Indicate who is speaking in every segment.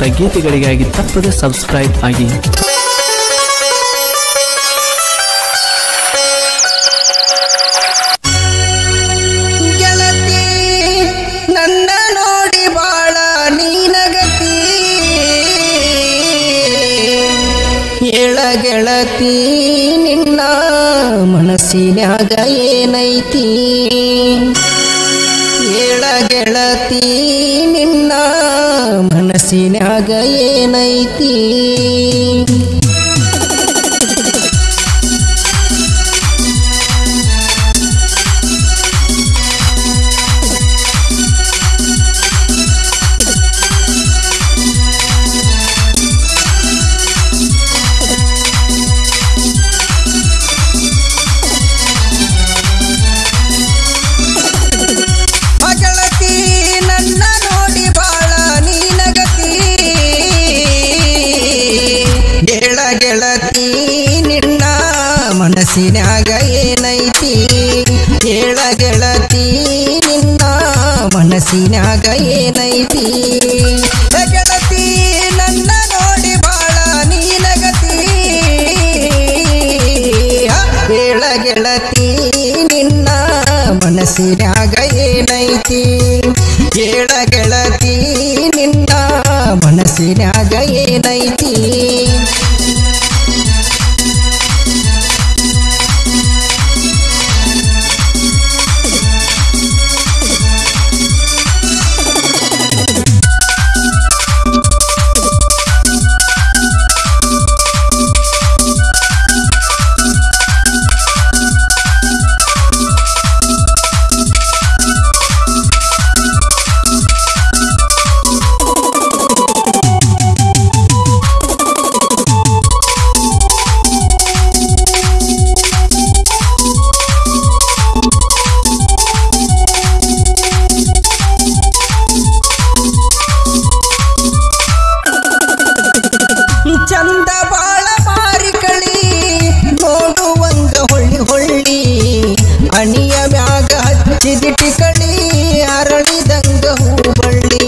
Speaker 1: ಸುಮಧುರವಾದ ಗೀತೆಗಳಿಗಾಗಿ ತಪ್ಪದೆ ಸಬ್ಸ್ಕ್ರೈಬ್ ಆಗಿ
Speaker 2: ಗೆಳತಿ ನನ್ನ ನೋಡಿ ಬಾಳ ನೀನಗತಿ ಏಳ ಗೆಳತಿ ನಿನ್ನ ಮನಸ್ಸಿನ್ಯಾಗ ಏನೈತಿ ಏಳ ಗೆಳತಿ ನಿನ್ನ ಮನಸ್ಸಿನ್ಯಾಗ ಏನೈತಿ ಗೆಳತಿ ನನ್ನ ನೋಡಿ ಬಾಳ ನೀನಗತಿ ಗೆಳ ಗೆಳತಿ ನಿನ್ನ ಮನಸ್ಸಿನ್ಯಾಗ ಏನೈತಿ ಹೇಳ ಗೆಳತಿ ನಿನ್ನ ಮನಸ್ಸಿನ್ಯಾಗ ಏನೈತಿ ಏ ಗೆಳತಿ ನನ್ನ ನೋಡಿ ಬಾಳ ನೀನಗತಿ ಹೇಳ ಗೆಳತಿ ನಿನ್ನ ಮನಸ್ಸಿನ್ಯಾಗ ಏನೈತಿ ಹೇಳ ಗೆಳತಿ ನಿನ್ನ ಮನಸ್ಸಿನ್ಯಾಗ ಏನೈತಿ ಚಂದ ಬಾಳ ಮಾರಿಕಳಿ ನೋಡುವಂಗ ಹೊಳ್ಳಿ ಹೊಳ್ಳಿ ಅಣಿಯ ಮ್ಯಾಗ ಹಚ್ಚಿದಿಟಿ ಕಳಿ ಅರಳಿದಂಗ ಹೂಬಳ್ಳಿ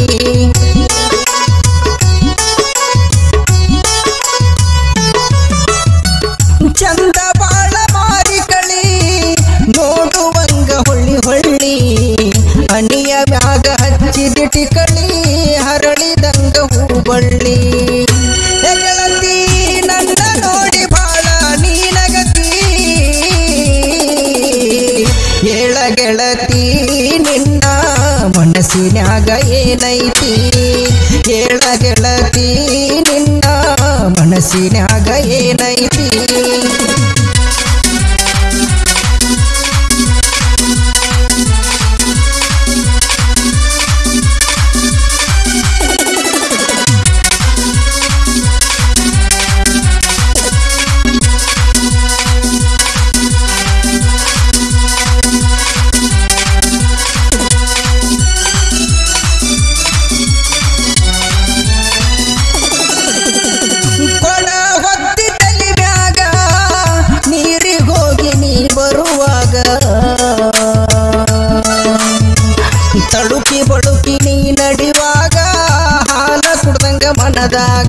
Speaker 2: ಚಂದ ಬಾಳ ಮಾರಿಕಳಿ ನೋಡುವಂಗ ಹೊಳ್ಳಿ ಹೊಳ್ಳಿ ಅಣಿಯ ಮ್ಯಾಗ ಹಚ್ಚಿದಿಟಿ ಕಳಿ ಹರಳಿದಂಗ ಹೂಬಳ್ಳಿ ಏ ಗೆಳತಿ ನನ್ನ ನೋಡಿ ಬಾಳ ನೀನಗತಿ ಏಳ ಗೆಳತಿ ನಿನ್ನ ಮನಸ್ಸಿನ್ಯಾಗ ಏನೈತಿ ಏಳ ಗೆಳತಿ ನಿನ್ನ ಮನಸ್ಸಿನ್ಯಾಗ ಏನೈತಿ ಕೊಡ ಹೊತ್ತಿ ತಲಿ ಮ್ಯಾಗ ನೀರಿಗ್ ಹೋಗಿ ನೀ ಬರುವಾಗ ತಳುಕಿ ಬಳುಕಿ ನೀ ನಡಿವಾಗ ಹಾಲ ಕುಡ್ದಂಗ ಮನದಾಗ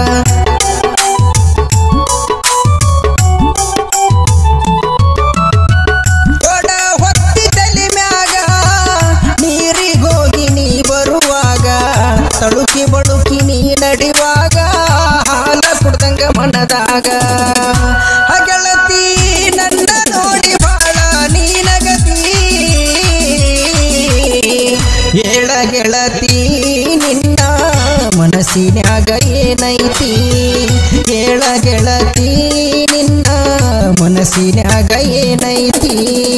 Speaker 2: ಕೊಡ ಹೊತ್ತಿ ತಲಿ ಮ್ಯಾಗ ನೀರಿಗ್ ಹೋಗಿ ನೀ ಬರುವಾಗ ತಳುಕಿ ಬಳುಕಿ ನೀ ನಡಿವಾಗ ಹಾಲ ಕುಡ್ದಂಗ ಮನದಾಗ ಹಗಳತಿ ನನ್ನ ನೋಡಿ ಬಾಳ ನೀನಗತಿ ಏಳ ಗೆಳತಿ ನಿನ್ನ ಮನಸ್ಸಿನ್ಯಾಗ ಏನೈತಿ ಏಳ ಗೆಳತಿ ನಿನ್ನ ಮನಸ್ಸಿನ್ಯಾಗ ಏನೈತಿ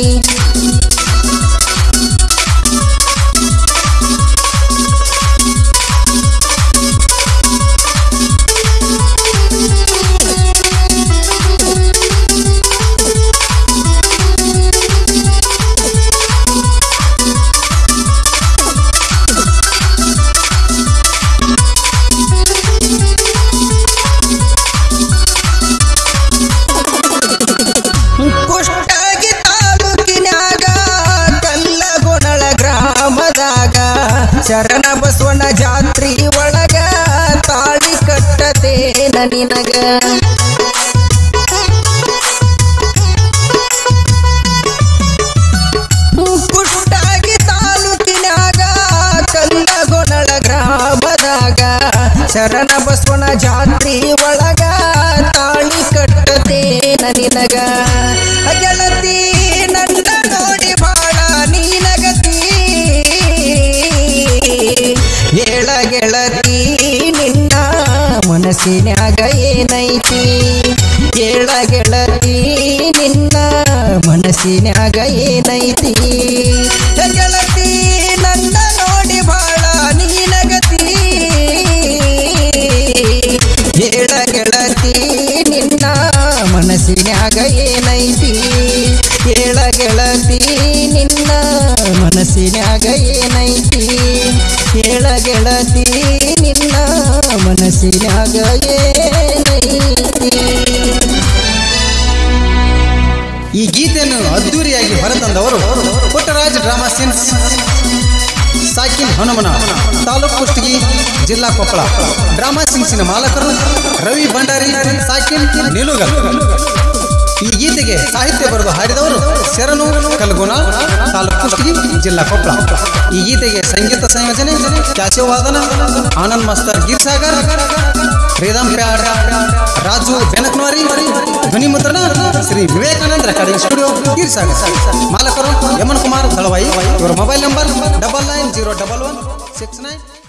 Speaker 2: ಕುಷ್ಟಗಿ ತಾಲೂಕಿನ್ಯಾಗ ಕಲ್ಲಗೊಣಳ ಗ್ರಾಮದಾಗ ಶರಣ ಬಸವನ ಜಾತ್ರಿ ಒಳಗ ತಾ ನಿನಗ ಕುಷ್ಟಾಗಿ ತಾಲೂಕಿನಾಗ ಕಲ್ಲಗೊಣಳ ಗ್ರಾಮದಾಗ ಶರಣ ಬಸವನ ಜಾತ್ರಿ ಒಳಗ ತಾಳಿ ಕಟ್ಟತೇನ ನಿನಗ ಗೆಳತಿ ನನ್ನ ನೋಡಿ ಬಾಳ ನೀನಗತಿ ಹೇಳ ಗೆಳತಿ ನಿನ್ನ ಮನಸ್ಸಿನ್ಯಾಗ ಏನೈತಿ ಹೇಳ ಗೆಳತಿ ನಿನ್ನ ಮನಸ್ಸಿನ್ಯಾಗ ಏನೈತಿ ಹೇ ಗೆಳತಿ ನನ್ನ ನೋಡಿ ಬಾಳ ನೀನಗತಿ ಹೇಳ ಗೆಳತಿ ನಿನ್ನ ಮನಸ್ಸಿನ್ಯಾಗ ಏನೈತಿ ಹೇಳ ಗೆಳತಿ ನಿನ್ನ ಮನಸ್ಸಿನ್ಯಾಗ ಏನೈತಿ ಹೇಳ ಗೆಳತಿ ನಿನ್ನ ಮನಸ್ಸಿನ್ಯಾಗ ಏನೈತಿ
Speaker 3: ಈ ಗೀತೆಯನ್ನು ಅದ್ದೂರಿಯಾಗಿ ಹೊರತಂದವರು ಪುಟ್ಟರಾಜ್ ಡ್ರಾಮಾ ಸೀನ್ಸ್ ಸಾಕಿನ್ ಹನುಮನ ತಾಲೂಕು ಕುಷ್ಟಗಿ ಜಿಲ್ಲಾ ಕೊಪ್ಪಳ ಡ್ರಾಮಾ ಸೀನ್ಸಿನ ಮಾಲಕರು ರವಿ ಭಂಡಾರಿ ಸಾಕಿನ್ ನಿಲುಗಲ್ ಈ ಗೀತೆಗೆ ಸಾಹಿತ್ಯ ಬರೆದು ಹಾಡಿದವರು ಶರಣು ಕಲ್ಗುಣ ತಾಲೂಕು ಕುಷ್ಟಗಿ ಜಿಲ್ಲಾ ಕೊಪ್ಪಳ ಈ ಗೀತೆಗೆ ಸಂಗೀತ ಸಂಯೋಜನೆ ಕ್ಯಾಶವಾದನ ಆನಂದ್ ಮಾಸ್ತರ್ ಗೀರ್ಸಾಗರ್ ಶ್ರೀರಾಮ್ ಪ್ಯಾಡ್ ರಾಜು ಬೆನಕ್ನವರಿ ಧ್ವನಿ ಮುದ್ರಣ ಶ್ರೀ ವಿವೇಕಾನಂದ ರೆಕಾರ್ಡಿಂಗ್ ಸ್ಟುಡಿಯೋ ಗೀರ್ಸಾಗರ್ ಮಾಲಕರು ಯಮನ್ ಕುಮಾರ್ ದಳವಾಯಿ ಇವರ mobile number double nine zero double one six nine